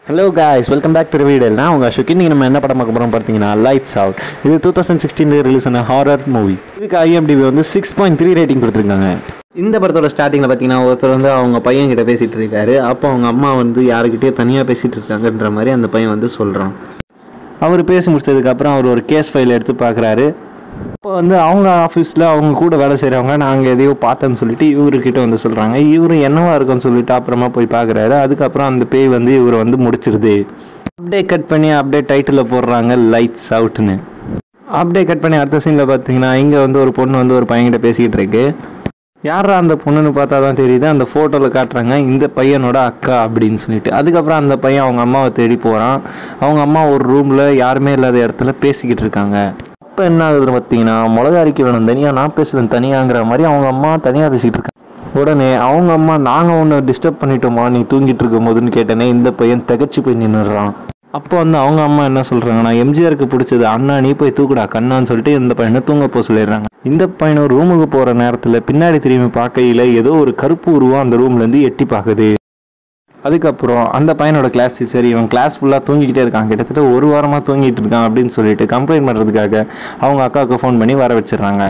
hello guys welcome back to video நான் உங்கள் அஷோக் இன்னைக்கு நம்ம என்ன படம் பார்க்க போகிறோம் பார்த்தீங்கன்னா லைட்ஸ் அவுட் இது டூ தௌசண்ட் சிக்ஸ்டீனில் ரிலீஸ் ஆன ஹாரர் மூவி இதுக்கு ஐஎம்டிபி வந்து சிக்ஸ் பாயிண்ட் த்ரீ ரேட்டிங் கொடுத்துருக்காங்க இந்த படத்தோட ஸ்டார்டிங்கில் பார்த்தீங்கன்னா ஒருத்தர் வந்து அவங்க பையன் கிட்ட பேசிகிட்டு இருக்காரு அப்போ அவங்க அம்மா வந்து யாருக்கிட்டே தனியாக பேசிகிட்டு இருக்காங்கன்ற மாதிரி அந்த பையன் வந்து சொல்கிறான் அவர் பேசி முடிச்சதுக்கப்புறம் அவர் ஒரு கேஸ் ஃபைல் எடுத்து பார்க்குறாரு இப்போ வந்து அவங்க ஆஃபீஸில் அவங்க கூட வேலை செய்கிறவங்க நாங்கள் எதையோ பார்த்தேன்னு சொல்லிட்டு இவர்கிட்ட வந்து சொல்கிறாங்க இவரு என்னவா இருக்குன்னு சொல்லிட்டு அப்புறமா போய் பார்க்குறாரு அதுக்கப்புறம் அந்த பேய் வந்து இவரை வந்து முடிச்சிருது அப்படியே கட் பண்ணி அப்படியே டைட்டில் போடுறாங்க லைட்ஸ் அவுட்னு அப்படியே கட் பண்ணி அடுத்த சீனில் பார்த்தீங்கன்னா இங்கே வந்து ஒரு பொண்ணு வந்து ஒரு பையன்கிட்ட பேசிக்கிட்டு இருக்கு யாரா அந்த பொண்ணுன்னு பார்த்தா தான் தெரியுது அந்த ஃபோட்டோவில் காட்டுறாங்க இந்த பையனோட அக்கா அப்படின்னு சொல்லிட்டு அதுக்கப்புறம் அந்த பையன் அவங்க அம்மாவை தேடி போகிறான் அவங்க அம்மா ஒரு ரூமில் யாருமே இல்லாத இடத்துல பேசிக்கிட்டு இருக்காங்க அப்போ என்ன ஆகுதுன்னு பார்த்தீங்கன்னா மிளகா அரிக்க வேணும் தனியாக நான் பேசுவேன் தனியாங்கிற மாதிரி அவங்க அம்மா தனியாக பேசிக்கிட்டு இருக்காங்க உடனே அவங்க அம்மா நாங்கள் ஒன்று டிஸ்டர்ப் பண்ணிட்டோமா நீ தூங்கிட்டு இருக்கும் போதுன்னு கேட்டேனே இந்த பையன் திகச்சு போய் நின்றுடுறான் அப்போ வந்து அவங்க அம்மா என்ன சொல்றாங்கன்னா எம்ஜிஆருக்கு பிடிச்சது அண்ணா நீ போய் தூக்குடா கண்ணான்னு சொல்லிட்டு இந்த பையனை தூங்க போக சொல்லிடுறாங்க இந்த பையனும் ரூமுக்கு போற நேரத்துல பின்னாடி திரும்பி பார்க்கையில ஏதோ ஒரு கருப்பு உருவம் அந்த ரூம்ல இருந்து எட்டி பார்க்குது அதுக்கப்புறம் அந்த பையனோட கிளாஸ் டீச்சர் இவன் கிளாஸ் ஃபுல்லாக தூங்கிக்கிட்டே இருக்கான் கிட்டத்தட்ட ஒரு வாரமாக தூங்கிட்டு இருக்கான் அப்படின்னு சொல்லிட்டு கம்ப்ளைண்ட் பண்ணுறதுக்காக அவங்க அக்காவுக்கு ஃபோன் பண்ணி வர வச்சிடுறாங்க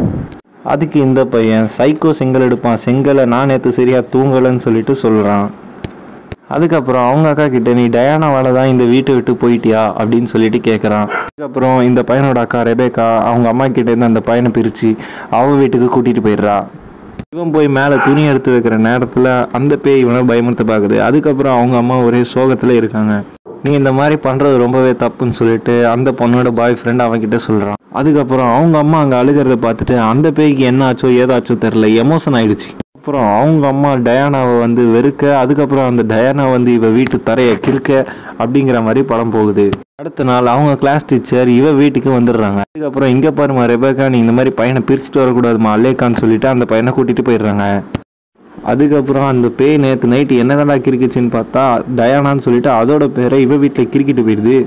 அதுக்கு இந்த பையன் சைக்கோ செங்கல் எடுப்பான் செங்கலை நான் நேற்று சரியா தூங்கலைன்னு சொல்லிட்டு சொல்கிறான் அதுக்கப்புறம் அவங்க அக்கா கிட்ட நீ டயானாவால தான் இந்த வீட்டை விட்டு போயிட்டியா அப்படின்னு சொல்லிட்டு கேட்குறான் அதுக்கப்புறம் இந்த பையனோட அக்கா ரெபேக்கா அவங்க அம்மா கிட்ட இருந்து அந்த பையனை பிரித்து அவ வீட்டுக்கு கூட்டிட்டு போயிடுறா இவன் போய் மேலே துணி எடுத்து வைக்கிற நேரத்தில் அந்த பேய் இவனை பயமுறுத்த பார்க்குது அதுக்கப்புறம் அவங்க அம்மா ஒரே சோகத்தில் இருக்காங்க நீ இந்த மாதிரி பண்ணுறது ரொம்பவே தப்புன்னு சொல்லிட்டு அந்த பொண்ணோட பாய் ஃப்ரெண்ட் அவன்கிட்ட சொல்கிறான் அதுக்கப்புறம் அவங்க அம்மா அங்கே அழுகிறத பார்த்துட்டு அந்த பேய்க்கு என்ன ஆச்சோ ஏதாச்சோ தெரில எமோஷன் ஆயிடுச்சு அப்புறம் அவங்க அம்மா டயானாவை வந்து வெறுக்க அதுக்கப்புறம் அந்த டயானா வந்து இவ வீட்டு தரையை கிறுக்க அப்படிங்கிற மாதிரி படம் போகுது அடுத்த நாள் அவங்க கிளாஸ் டீச்சர் இவ வீட்டுக்கு வந்துடுறாங்க அதுக்கப்புறம் இங்க பாருமா ரெபேக்கா நீ இந்த மாதிரி பையனை பிரிச்சுட்டு வரக்கூடாதுமா அல்லேக்கான்னு சொல்லிட்டு அந்த பையனை கூட்டிட்டு போயிடுறாங்க அதுக்கப்புறம் அந்த பேய் நேற்று நைட்டு என்னதான்டா கிறுக்குச்சுன்னு பார்த்தா டயானான்னு சொல்லிட்டு அதோட பேரை இவ வீட்டில் கிறுக்கிட்டு போயிடுது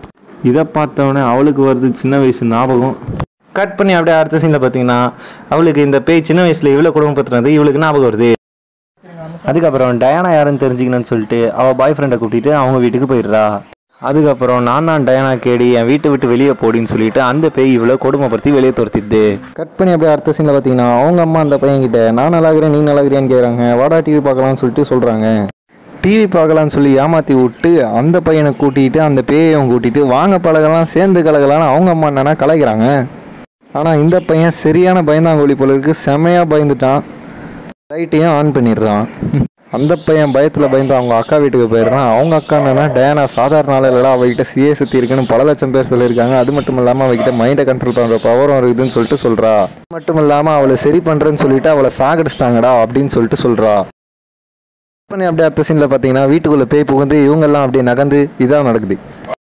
இதை பார்த்தவொடனே அவளுக்கு வருது சின்ன வயசு ஞாபகம் கட் பண்ணி அப்படியே அடுத்த சீனில் பார்த்தீங்கன்னா அவளுக்கு இந்த பேய் சின்ன வயசுல இவ்வளோ குடும்பப்படுத்துனது இவளுக்கு ஞாபகம் வருது அதுக்கப்புறம் டயானா யாருன்னு தெரிஞ்சுக்கணும்னு சொல்லிட்டு அவள் பாய் ஃப்ரெண்டை கூட்டிட்டு அவங்க வீட்டுக்கு போயிடுறா அதுக்கப்புறம் நான் தான் டயானா கேடி என் வீட்டை விட்டு வெளியே போடின்னு சொல்லிட்டு அந்த பேய் இவ்வளோ கொடுமைப்படுத்தி வெளியே துரத்திடுது கட் பண்ணி அப்படியே அடுத்த சீனில் பார்த்தீங்கன்னா அவங்க அம்மா அந்த பையன் கிட்ட நான் நல்லாகிறேன் நீ நல்லாகிறேன்னு கேட்குறாங்க வாடா டிவி பார்க்கலாம்னு சொல்லிட்டு சொல்கிறாங்க டிவி பார்க்கலாம்னு சொல்லி ஏமாற்றி விட்டு அந்த பையனை கூட்டிகிட்டு அந்த பேயையும் கூட்டிட்டு வாங்க பழகலாம் சேர்ந்து கலகலாம்னு அவங்க அம்மா என்னன்னா கலைக்கிறாங்க ஆனால் இந்த பையன் சரியான பயந்தாங்கோலி போல இருக்கு செமையாக பயந்துட்டான் லைட்டையும் ஆன் பண்ணிடுறான் அந்த பையன் பயத்தில் பயந்து அவங்க அக்கா வீட்டுக்கு போயிடுறான் அவங்க அக்கா என்னன்னா டயானா சாதாரண ஆள் இல்லடா அவகிட்ட சிஏ சுற்றி இருக்குன்னு பல லட்சம் பேர் சொல்லியிருக்காங்க அது மட்டும் இல்லாமல் அவகிட்ட மைண்டை கண்ட்ரோல் பண்ணுற பவரும் இருக்குதுன்னு சொல்லிட்டு சொல்கிறா மட்டும் இல்லாமல் அவளை சரி பண்ணுறேன்னு சொல்லிட்டு அவளை சாகடிச்சிட்டாங்கடா அப்படின்னு சொல்லிட்டு சொல்கிறா பண்ணி அப்படியே அடுத்த சீனில் பார்த்தீங்கன்னா வீட்டுக்குள்ளே பேய் புகுந்து இவங்கெல்லாம் அப்படியே நகர்ந்து இதாக நடக்குது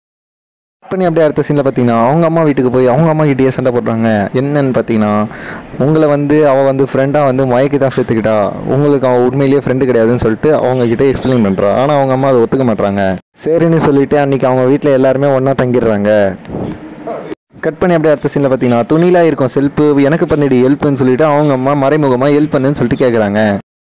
பண்ணி அப்படியே அடுத்த சீனில் பார்த்தீங்கன்னா அவங்க அம்மா வீட்டுக்கு போய் அவங்க அம்மா கிட்டேயே சண்டை போடுறாங்க என்னன்னு பார்த்தீங்கன்னா உங்களை வந்து அவள் வந்து ஃப்ரெண்டாக வந்து மயக்கி தான் சேர்த்துக்கிட்டா உங்களுக்கு அவள் உண்மையிலேயே ஃப்ரெண்டு கிடையாதுன்னு சொல்லிட்டு அவங்க கிட்ட எக்ஸ்பிளைன் பண்ணுறா ஆனால் அவங்க அம்மா அதை ஒத்துக்க மாட்றாங்க சரின்னு சொல்லிட்டு அன்னைக்கு அவங்க வீட்டில் எல்லாருமே ஒன்றா தங்கிடுறாங்க கட் பண்ணி அப்படியே அடுத்த சீனில் பார்த்தீங்கன்னா துணிலா இருக்கும் செல்ஃபு எனக்கு பண்ணிடு ஹெல்ப்னு சொல்லிட்டு அவங்க அம்மா மறைமுகமாக ஹெல்ப் பண்ணுன்னு சொல்லிட்டு கேட்குறாங்க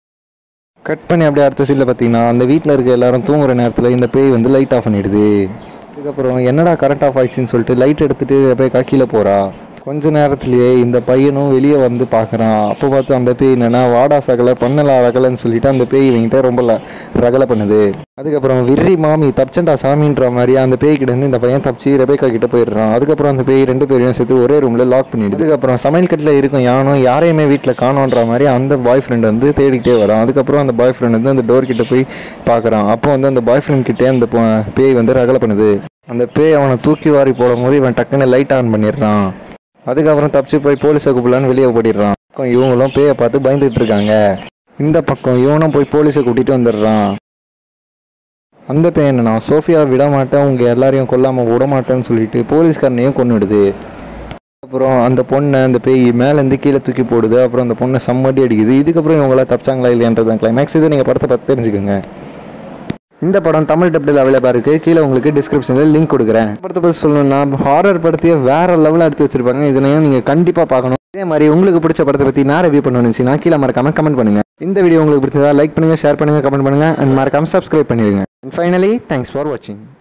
கட் பண்ணி அப்படியே அடுத்த சீனில் பார்த்தீங்கன்னா அந்த வீட்டில் இருக்க எல்லாரும் தூங்குற நேரத்தில் இந்த பேய் வந்து லைட் ஆஃப் பண்ணிடுது அதுக்கப்புறம் என்னடா கரண்ட் ஆஃப் ஆயிடுச்சுன்னு சொல்லிட்டு லைட் எடுத்துட்டு போய் கீழே போறா கொஞ்ச நேரத்திலேயே இந்த பையனும் வெளியே வந்து பார்க்குறான் அப்போ பார்த்து அந்த பேய் என்னன்னா வாடா சகலை பண்ணலா ரகலைன்னு சொல்லிட்டு அந்த பேய் இவங்கிட்ட ரொம்ப ல- ரகலை பண்ணுது அதுக்கப்புறம் விர்ரி மாமி தப்பிச்சண்டா சாமின்ற மாதிரி அந்த பேய் கிட்ட இருந்து இந்த பையன் தப்பிச்சு ரெபேக்கா கிட்ட போயிடுறான் அதுக்கப்புறம் அந்த பேய் ரெண்டு பேரையும் சேர்த்து ஒரே ரூம்ல லாக் பண்ணிடுது அதுக்கப்புறம் சமையல் கட்டில் இருக்கும் யானும் யாரையுமே வீட்டில் காணோன்ற மாதிரி அந்த பாய் ஃப்ரெண்ட் வந்து தேடிக்கிட்டே வரான் அதுக்கப்புறம் அந்த பாய் ஃப்ரெண்ட் வந்து அந்த டோர் கிட்ட போய் பார்க்குறான் அப்போ வந்து அந்த பாய் ஃப்ரெண்ட் கிட்டே அந்த பொ- பேய் வந்து ரகலை பண்ணுது அந்த பேய் அவனை தூக்கி வாரி போடும் போது இவன் டக்குன்னு லைட் ஆன் பண்ணிடுறான் அதுக்கப்புறம் தப்பிச்சு போய் போலீஸை கூப்பிடலான்னு வெளியே ஓடிடுறான் பக்கம் இவங்களும் பேயை பார்த்து பயந்துட்டு இருக்காங்க இந்த பக்கம் இவனும் போய் போலீஸை கூட்டிட்டு வந்துடுறான் அந்த பேய் என்னன்னா சோஃபியா விட மாட்டேன் உங்க எல்லாரையும் கொல்லாம விட மாட்டேன்னு சொல்லிட்டு போலீஸ்காரனையும் கொன்னுடுது அப்புறம் அந்த பொண்ணை அந்த பேய் மேலேருந்து கீழே தூக்கி போடுது அப்புறம் அந்த பொண்ணை சம்மடி அடிக்குது இதுக்கப்புறம் இவங்களா தப்பிச்சாங்களா இல்லையன்றது கிளைமேக்ஸ் இதை நீங்கள் படத்தை பார்த்து தெரிஞ்சுக்கோங்க இந்த படம் தமிழ் டப்டில் அவைலபிளாக இருக்கு கீழே உங்களுக்கு டிஸ்கிரிப்ஷனில் லிங்க் கொடுக்குறேன் இந்த படத்தை பற்றி சொல்லணும்னா ஹாரர் படத்தையே வேற லெவலில் எடுத்து வச்சிருப்பாங்க இதனையும் நீங்கள் கண்டிப்பாக பார்க்கணும் இதே மாதிரி உங்களுக்கு பிடிச்ச படத்தை பற்றி நான் ரிவ்யூ பண்ணணும்னு நான் கீழே மறக்காம கமெண்ட் பண்ணுங்க இந்த வீடியோ உங்களுக்கு பிடிச்சதா லைக் பண்ணுங்க ஷேர் பண்ணுங்க கமெண்ட் பண்ணுங்க அண்ட் மறக்காம சப்ஸ்கிரைப் பண்ணிடுங்க அண்ட் ஃபைனலி தேங்க்ஸ் ஃபார் வாட்சிங்